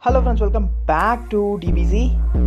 hello friends welcome back to TBC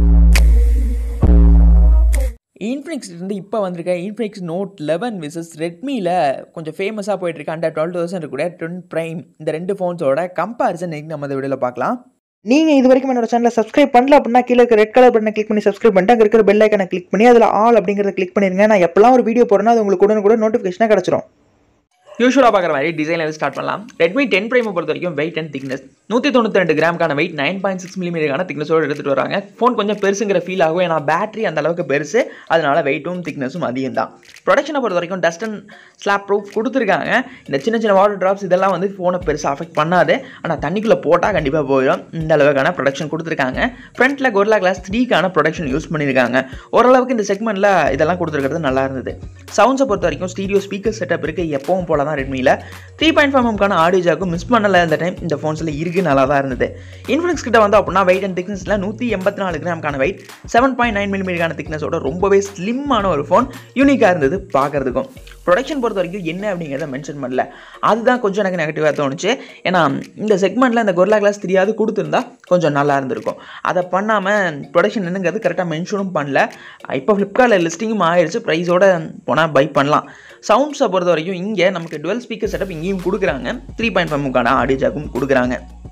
Infinix இருந்து இப்போ வந்திருக்க இன்ஃபினிக்ஸ் நோட் லெவன் விசஸ் ரெட்மியில் கொஞ்சம் ஃபேமஸாக போயிட்டுருக்கு அண்டர் டுவெல் தௌசண்ட் இருக்கக்கூடிய டுவென் ப்ரைம் இந்த ரெண்டு ஃபோன்ஸோட கம்பேரிசன் இன்னைக்கு நம்ம இந்த வீடியோவில் பார்க்கலாம் நீங்கள் இது வரைக்கும் என்னோட சேனலை சப்ஸ்கிரைப் பண்ணல அப்படின்னா கீழே இருக்க ரெட் கலர் பட்டனை கிளிக் பண்ணி சப்ஸ்கிரைப் பண்ணிட்டு அங்கே இருக்கிற பெல் ஐக்கனை கிளிக் பண்ணி அதில் ஆல் அப்படிங்கிறத கிளிக் பண்ணிருங்க நான் எப்பலாம் ஒரு வீடியோ போடுறேன்னா அது உங்களுக்கு உடனே கூட நோட்டிஃபிகேஷனாக கிடச்சிரும் யூஸ்வலாக பார்க்குற மாதிரி டிசைனில் ஸ்டார்ட் பண்ணலாம் ரெட்மி டென் ப்ரைமை பொறுத்த வரைக்கும் வெயிட் அண்ட் திக்னஸ் நூற்றி தொண்ணூற்றி ரெண்டு கிராம்க்கான வெயிட் நைன் பாயிண்ட் சிக்ஸ் மில்லிமீட்டருக்கான திக்னஸோடு எடுத்துகிட்டு வராங்க ஃபோன் கொஞ்சம் பெருசுங்கிற ஃபீல் ஆகும் ஏன்னா பேட்டரி அந்த அளவுக்கு பெருசு அதனால வெயிட்டும் திக்னஸும் அதிகம் தான் ப்ரொடக்ஷனை பொறுத்த வரைக்கும் டஸ்ட் அண்ட் ஸ்லாப் ப்ரூஃப் கொடுத்துருக்காங்க இந்த சின்ன சின்ன வாட்டர் ட்ராப்ஸ் இதெல்லாம் வந்து ஃபோனை பெருசாக அஃபெக்ட் பண்ணாது ஆனால் தண்ணிக்குள்ளே போட்டால் கண்டிப்பாக போயிடும் இந்த அளவுக்கான ப்ரொடக்ஷன் கொடுத்துருக்காங்க ஃப்ரண்ட்டில் கொர்லா கிளாஸ் த்ரீக்கான ப்ரொடக்ஷன் யூஸ் பண்ணியிருக்காங்க ஓரளவுக்கு இந்த செக்மெண்ட்டில் இதெல்லாம் கொடுத்துருக்கிறது நல்லா இருந்தது சவுண்ட்ஸை பொறுத்த வரைக்கும் ஸ்டீரியோ ஸ்பீக்கர் செட்டப் இருக்குது எப்பவும் போல தான் ரெட்மியில் த்ரீ பாயிண்ட் ஃபைவ் எம்கான ஆடியோ ஜாக்கும் மிஸ் பண்ணல இந்த டைம் இந்த ஃபோன்ஸில் இருக்கு நல்லா தான் இருந்தது இன்ஃபினிக்ஸ் கிட்ட வந்து அப்படின்னா வெயிட் அண்ட் திக்னஸில் நூற்றி எண்பத்தி நாலு கிராம்க்கான வெயிட் செவன் பாயிண்ட் நைன் மில்லிமீட்டருக்கான திக்னஸோட ரொம்பவே ஸ்லிம்மான ஒரு ஃபோன் யூனிக்காக இருந்தது பார்க்கறதுக்கும் ப்ரொடக்ஷன் பொறுத்த வரைக்கும் என்ன அப்படிங்கிறத மென்ஷன் பண்ணல அதுதான் கொஞ்சம் எனக்கு நெகட்டிவாக தோணுச்சு ஏன்னா இந்த செக்மெண்ட்டில் இந்த கொர்லா கிளாஸ் தெரியாது கொடுத்துருந்தா கொஞ்சம் நல்லா இருந்திருக்கும் அதை பண்ணாமல் ப்ரொடக்ஷன் என்னங்கிறது கரெக்டாக மென்ஷனும் பண்ணல இப்போ ஃப்ளிப்கார்ட்டில் லிஸ்டிங்கும் ஆயிடுச்சு ப்ரைஸோட போனால் பை பண்ணலாம் சவுண்ட்ஸை பொறுத்த வரைக்கும் இங்கே நமக்கு டுவெல் ஸ்பீக்கர் செட்டப் இங்கேயும் கொடுக்குறாங்க த்ரீ பாயிண்ட் ஃபைவ்க்கான ஆடியோ ஜாக்கும் கொடுக்குறாங்க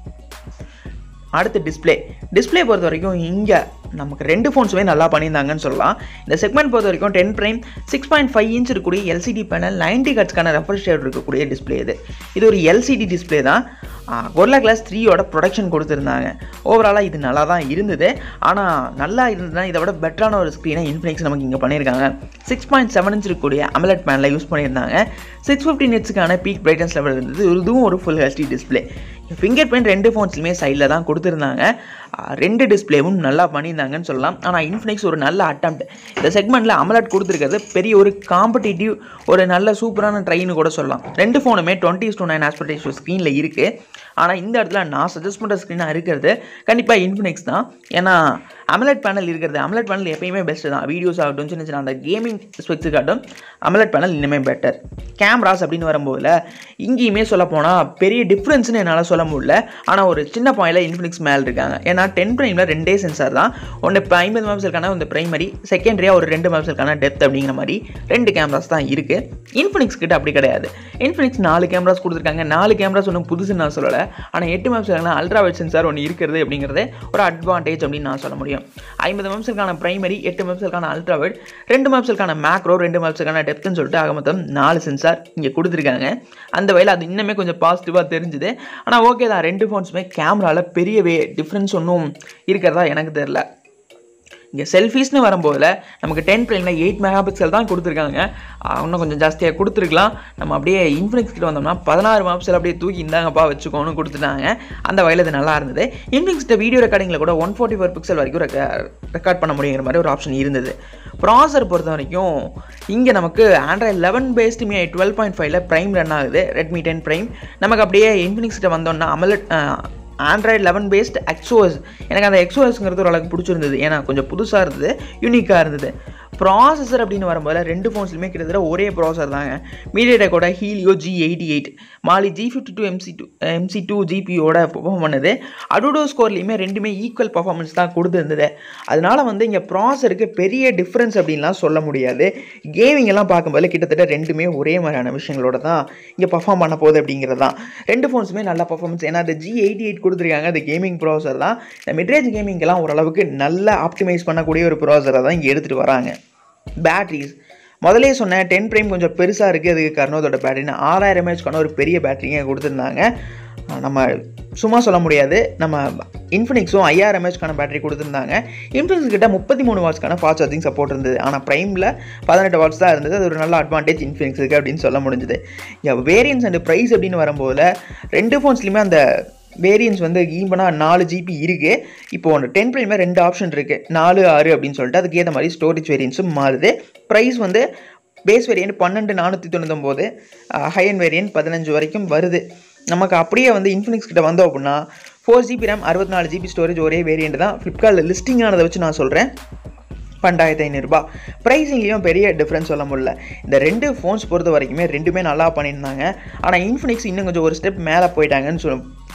அடுத்து டிஸ்பிளே டிஸ்பிளே பொறுத்த வரைக்கும் இங்கே நமக்கு ரெண்டு ஃபோன்ஸுமே நல்லா பண்ணியிருந்தாங்கன்னு சொல்லலாம் இந்த செக்மெண்ட் பொறுத்த வரைக்கும் ten Prime six point five inch இருக்கக்கூடிய எல்சிடி பேனல் நைன்டி கட்ஸ்க்கான ரெஃப்ரெஷ் ரேட் இருக்கக்கூடிய டிஸ்பிளே இது இது ஒரு எல்சிடி டிஸ்பிளே தான் கொர்லா கிளாஸ் த்ரீயோட ப்ரொடக்ஷன் கொடுத்துருந்தாங்க ஓவராலாக இது நல்லா தான் இருந்தது ஆனால் நல்லா இருந்ததுன்னா இதை விட பெட்டரான ஒரு ஸ்க்ரீனை இன்ஃபினிக்ஸ் நமக்கு இங்கே பண்ணியிருக்காங்க சிக்ஸ் பாயிண்ட் செவன் இன்ச் இருக்கக்கூடிய அமலட் பேனில் யூஸ் பண்ணியிருந்தாங்க சிக்ஸ் ஃபிஃப்டி நெட்ஸுக்கான பீக் பிரைட்னஸ் லெவல் இருந்தது இதுவும் ஒரு full HD display fingerprint ரெண்டு ஃபோன்ஸ்லையுமே சைடில் தான் கொடுத்துருந்தாங்க ரெண்டு டிஸ்பிளேவும் நல்லா பண்ணியிருந்தாங்கன்னு சொல்லலாம் ஆனால் இன்ஃபினிக்ஸ் ஒரு நல்ல அட்டம் இந்த செக்மெண்ட்டில் அமலட் கொடுத்துருக்கிறது பெரிய ஒரு காம்படிட்டிவ் ஒரு நல்ல சூப்பரான ட்ரைன்னு கூட சொல்லலாம் ரெண்டு ஃபோனுமே டுவெண்ட்டி டூ நைன் ஆஸ்பெக்ட் ஸ்க்ரீனில் இருக்குது ஆனால் இந்த இடத்துல நான் சஜஸ்ட் பண்ணுற ஸ்க்ரீனாக இருக்கிறது கண்டிப்பாக இன்ஃபினிக்ஸ் தான் ஏன்னா அமலட் பேனல் இருக்கிறது அமலட் பேனல் எப்பயுமே பெஸ்ட்டு தான் வீடியோஸ் ஆகட்டும் சின்ன சின்ன அந்த கேமிங் ஸ்பெக்ஸுக்காகட்டும் அமலட் பேனல் இன்னுமே பெட்டர் கேமராஸ் அப்படின்னு வரும்போது இங்கேயுமே சொல்ல போனால் பெரிய டிஃப்ரென்ஸ்னு என்னால் சொல்ல முடியல ஆனால் ஒரு சின்ன பாயிண்டில் இன்ஃபினிக்ஸ் மேலே இருக்காங்க ஏன்னா டென் ப்ரைமில் ரெண்டே சென்சார் தான் ஒன்று இப்போ ஐம்பது மெம்சலுக்கான இந்த ப்ரைமரி செகண்டரியாக ஒரு ரெண்டு மெம்சலுக்கான டெப்த் அப்படிங்கிற மாதிரி ரெண்டு கேமராஸ் தான் இருக்குது இன்ஃபினிக்ஸ் கிட்ட அப்படி கிடையாது இன்ஃபினிக்ஸ் நாலு கேமராஸ் கொடுத்துருக்காங்க நாலு கேமராஸ் ஒன்றும் புதுசுன்னு நான் சொல்லலை ஆனால் எட்டு மெம்சலுக்கான அல்ட்ரா வைட் சென்சார் ஒன்று இருக்கிறது அப்படிங்கிறது ஒரு அட்வான்டேஜ் அப்படின்னு நான் சொல்ல முடியும் ஐம்பது மெம்சலுக்கான ப்ரைமரி எட்டு மெம்சலுக்கான அல்ட்ரா வைட் ரெண்டு மெம்சலுக்கான மேக்ரோ ரெண்டு மெம்சலுக்கான டெப்த்னு சொல்லிட்டு ஆக மொத்தம் நாலு சென்சார் இங்கே கொடுத்துருக்காங்க அந்த வகையில் அது இன்னுமே கொஞ்சம் பாசிட்டிவாக தெரிஞ்சுது ஆனால் ஓகே தான் ரெண்டு ஃபோன்ஸுமே கேமராவில் பெரியவே டிஃப்ரென்ஸ் ஒன்றும் இருக்கிறதா எனக்கு தெரில இங்கே செல்ஃபீஸ்னு வரும்போதில் நமக்கு டென் ப்ரைமில் எயிட் மெகா பிக்சல் தான் கொடுத்துருக்காங்க இன்னும் கொஞ்சம் ஜாஸ்தியாக கொடுத்துருக்கலாம் நம்ம அப்படியே இன்ஃபினிக்ஸ் கிட்ட வந்தோம்னா பதினாறு மெகாபிக்சல் அப்படியே தூக்கி இந்தாங்கப்பா வச்சுக்கோன்னு கொடுத்துட்டாங்க அந்த வகையில் இது நல்லா இருந்தது இன்ஃபினிக்ஸ்ட வீடியோ ரெக்கார்டிங்கில் கூட ஒன் ஃபார்ட்டி ஃபோர் பிக்சல் வரைக்கும் ரெக்கார்ட் பண்ண முடியுங்கிற மாதிரி ஒரு ஆப்ஷன் இருந்தது ப்ராசர் பொறுத்த வரைக்கும் இங்கே நமக்கு Android eleven based MI twelve point ஃபைவ்ல ப்ரைம் ரன் ஆகுது ரெட்மி டென் ப்ரைம் நமக்கு அப்படியே இன்ஃபினிக்ஸ் கிட்ட வந்தோம்னா AMOLED Android eleven based XOS எனக்கு அந்த எக்ஸோஎஸ்ங்கிறது ஓரளவுக்கு பிடிச்சிருந்தது ஏன்னா கொஞ்சம் புதுசாக இருந்தது யூனிக்காக இருந்தது ப்ராசஸர் அப்படின்னு வரும்போது ரெண்டு ஃபோன்ஸ்லையுமே கிட்டத்தட்ட ஒரே ப்ராசர் தாங்க மீடியடெக்கோட Helio G eighty eight Mali G fifty two MC two MC two ஜிபியோட பர்ஃபார்ம் பண்ணுது அடோடோ ஸ்கோர்லேயுமே ரெண்டுமே ஈக்குவல் பர்ஃபார்மன்ஸ் தான் கொடுத்துருந்தது அதனால வந்து இங்கே ப்ராசருக்கு பெரிய டிஃப்ரென்ஸ் அப்படின்லாம் சொல்ல முடியாது கேமிங் எல்லாம் பார்க்கும்போது கிட்டத்தட்ட ரெண்டுமே ஒரே மாதிரியான விஷயங்களோட தான் இங்கே பர்ஃபார்ம் பண்ண போகுது அப்படிங்கிறது தான் ரெண்டு ஃபோன்ஸுமே நல்ல பர்ஃபார்மன்ஸ் ஏன்னா அந்த ஜி எயிட்டி எயிட் கொடுத்துருக்காங்க அது கேமிங் ப்ராசர் தான் இந்த மிட்ரேஜ் கேமிங்கெல்லாம் ஓரளவுக்கு நல்லா ஆப்டிமைஸ் பண்ணக்கூடிய ஒரு ப்ராசரை தான் இங்கே எடுத்துகிட்டு வராங்க பேட்ரிஸ் முதலே சொன்னேன் டென் ப்ரைம் கொஞ்சம் பெருசாக இருக்குது அதுக்கு கர்னோதோட பேட்டரின்னு ஆறாயிரம் எம்ஏஹெச்க்கான ஒரு பெரிய பேட்டரிங்க கொடுத்துருந்தாங்க நம்ம சும்மா சொல்ல முடியாது நம்ம இன்ஃபினிக்ஸும் ஐயாயிரம் எம்ஏஹெச்க்கான பேட்டரி கொடுத்துருந்தாங்க இன்ஃபினிக்ஸ் கிட்ட முப்பத்தி மூணு வாட்ஸ்க்கான ஃபாஸ்ட் சார்ஜிங் சப்போர்ட் இருந்தது ஆனால் ப்ரைமில் பதினெட்டு வாட்ஸ் தான் இருந்தது அது ஒரு நல்ல அட்வான்டேஜ் இன்ஃபினிக்ஸுக்கு அப்படின்னு சொல்ல முடிஞ்சுது வேரியன்ஸ் அண்ட் ப்ரைஸ் அப்படின்னு வரும்போது ரெண்டு ஃபோன்ஸ்லையுமே அந்த வேரியன்ஸ் வந்து ஈவனாக நாலு ஜிபி இருக்குது இப்போ ஒன்று டென் ப்ரைமில் ரெண்டு ஆப்ஷன் இருக்குது நாலு ஆறு அப்படின்னு சொல்லிட்டு அதுக்கு ஏற்ற மாதிரி ஸ்டோரேஜ் வேரியன்ஸும் மாறுது ப்ரைஸ் வந்து பேஸ் வேரியன்ட் பன்னெண்டு நானூற்றி தொண்ணூத்தொம்போது ஹையன் வேரியன்ட் பதினஞ்சு வரைக்கும் வருது நமக்கு அப்படியே வந்து இன்ஃபினிக்ஸ் கிட்ட வந்தோம் அப்படின்னா ஃபோர் ஜிபி ரேம் அறுபத்தி நாலு ஜிபி ஸ்டோரேஜ் ஒரே வேரியன்ட் தான் ஃப்ளிப்கார்ட்டில் லிஸ்டிங் ஆனதை வச்சு நான் சொல்கிறேன் பன்னெண்டாயிரத்தி ஐநூறுரூபா ப்ரைஸிங்லேயும் பெரிய டிஃப்ரென்ஸ் சொல்ல முடியல இந்த ரெண்டு ஃபோன்ஸ் பொறுத்த வரைக்குமே ரெண்டுமே நல்லா பண்ணியிருந்தாங்க ஆனால் இன்ஃபினிக்ஸ் இன்னும் கொஞ்சம் ஒரு ஸ்டெப் மேலே போயிட்டாங்கன்னு சொல்ல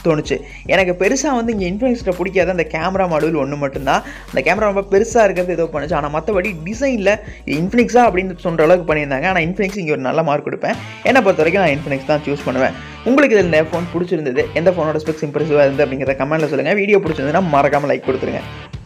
தோணுச்சு எனக்கு பெருசாக வந்து இங்கே இன்ஃபினிக்ஸில் பிடிக்காத அந்த கேமரா மாடல் ஒன்று மட்டும்தான் அந்த கேமரா ரொம்ப பெருசாக இருக்கிறது ஏதோ பண்ணுச்சு ஆனால் மற்றபடி டிசைனில் இன்ஃபினிக்ஸா அப்படின்னு சொல்கிற அளவுக்கு பண்ணியிருந்தாங்க ஆனால் இன்ஃபினிக்ஸ் இங்கே ஒரு நல்ல மார்க் கொடுப்பேன் என்னை பொறுத்த வரைக்கும் நான் இன்ஃபினிக்ஸ் தான் சூஸ் பண்ணுவேன் உங்களுக்கு இதில் இந்த ஃபோன் பிடிச்சிருந்தது எந்த ஃபோனோட ஸ்பெக்ஸ் இம்ப்ரெசிவாக இருந்து அப்படிங்கிறத கமெண்ட்டில் சொல்லுங்கள் வீடியோ பிடிச்சிருந்ததுன்னா மறக்காமல் லைக் கொடுத்துருங்க